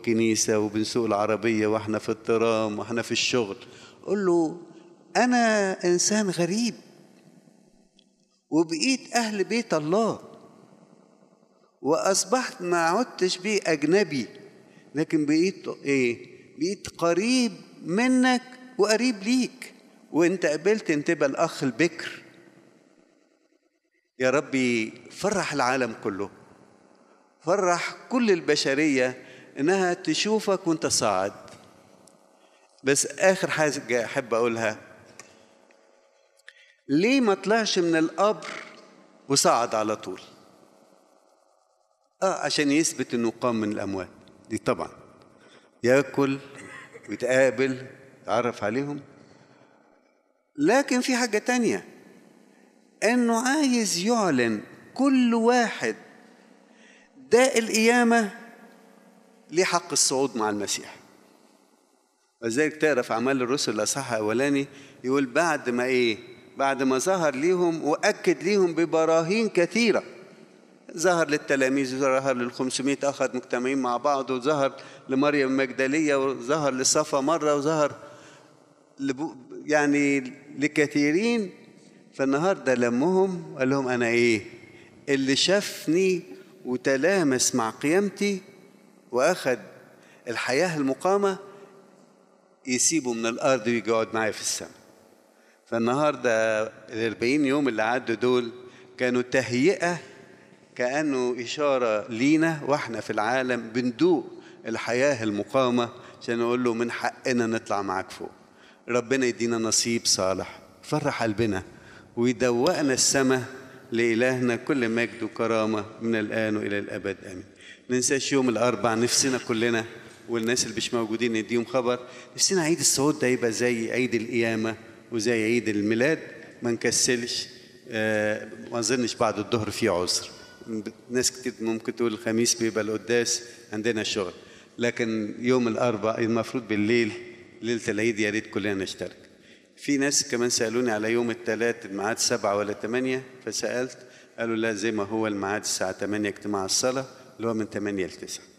الكنيسة وبنسوق العربية واحنا في الترام واحنا في الشغل قول له أنا إنسان غريب وبقيت أهل بيت الله وأصبحت ما عدتش بيه أجنبي لكن بقيت إيه؟ بقيت قريب منك وقريب ليك وانت قبلت ان تبقى الاخ البكر يا ربي فرح العالم كله فرح كل البشريه انها تشوفك وانت صاعد بس اخر حاجه احب اقولها ليه ما طلعش من القبر وصعد على طول اه عشان يثبت انه قام من الاموات دي طبعا ياكل ويتقابل يتعرف عليهم لكن في حاجة تانية انه عايز يعلن كل واحد داء القيامة ليه حق الصعود مع المسيح وذلك تقرا في اعمال الرسل الاصحاح الاولاني يقول بعد ما ايه بعد ما ظهر ليهم واكد ليهم ببراهين كثيره ظهر للتلاميذ وظهر لل 500 اخذ مجتمعين مع بعض وظهر لمريم المجدليه وظهر لصفا مره وظهر لبو يعني لكثيرين فالنهارده لمهم قال لهم انا ايه اللي شافني وتلامس مع قيامتي واخد الحياه المقامه يسيبه من الارض ويجي يقعد معايا في السماء فالنهارده الأربعين يوم اللي عدوا دول كانوا تهيئه كانه اشاره لينا واحنا في العالم بندوق الحياه المقامه عشان نقول له من حقنا نطلع معاك فوق ربنا يدينا نصيب صالح فرح قلبنا ويدوقنا السماء لإلهنا كل مجد وكرامة من الآن وإلى الأبد آمين ننساش يوم الأربع نفسنا كلنا والناس اللي مش موجودين نديهم خبر نفسنا عيد الصعود ده يبقى زي عيد القيامة وزي عيد الميلاد ما نكسلش آه ما اظنش بعد الظهر فيه عذر ناس كتير ممكن تقول الخميس بيبقى القداس عندنا شغل لكن يوم الاربع المفروض بالليل ليله العيد يا ريت كلنا نشترك في ناس كمان سالوني على يوم الثلاث الميعاد سبعة ولا ثمانية فسالت قالوا لا زي ما هو الميعاد الساعه 8 اجتماع الصلاه اللي هو من 8 ل 9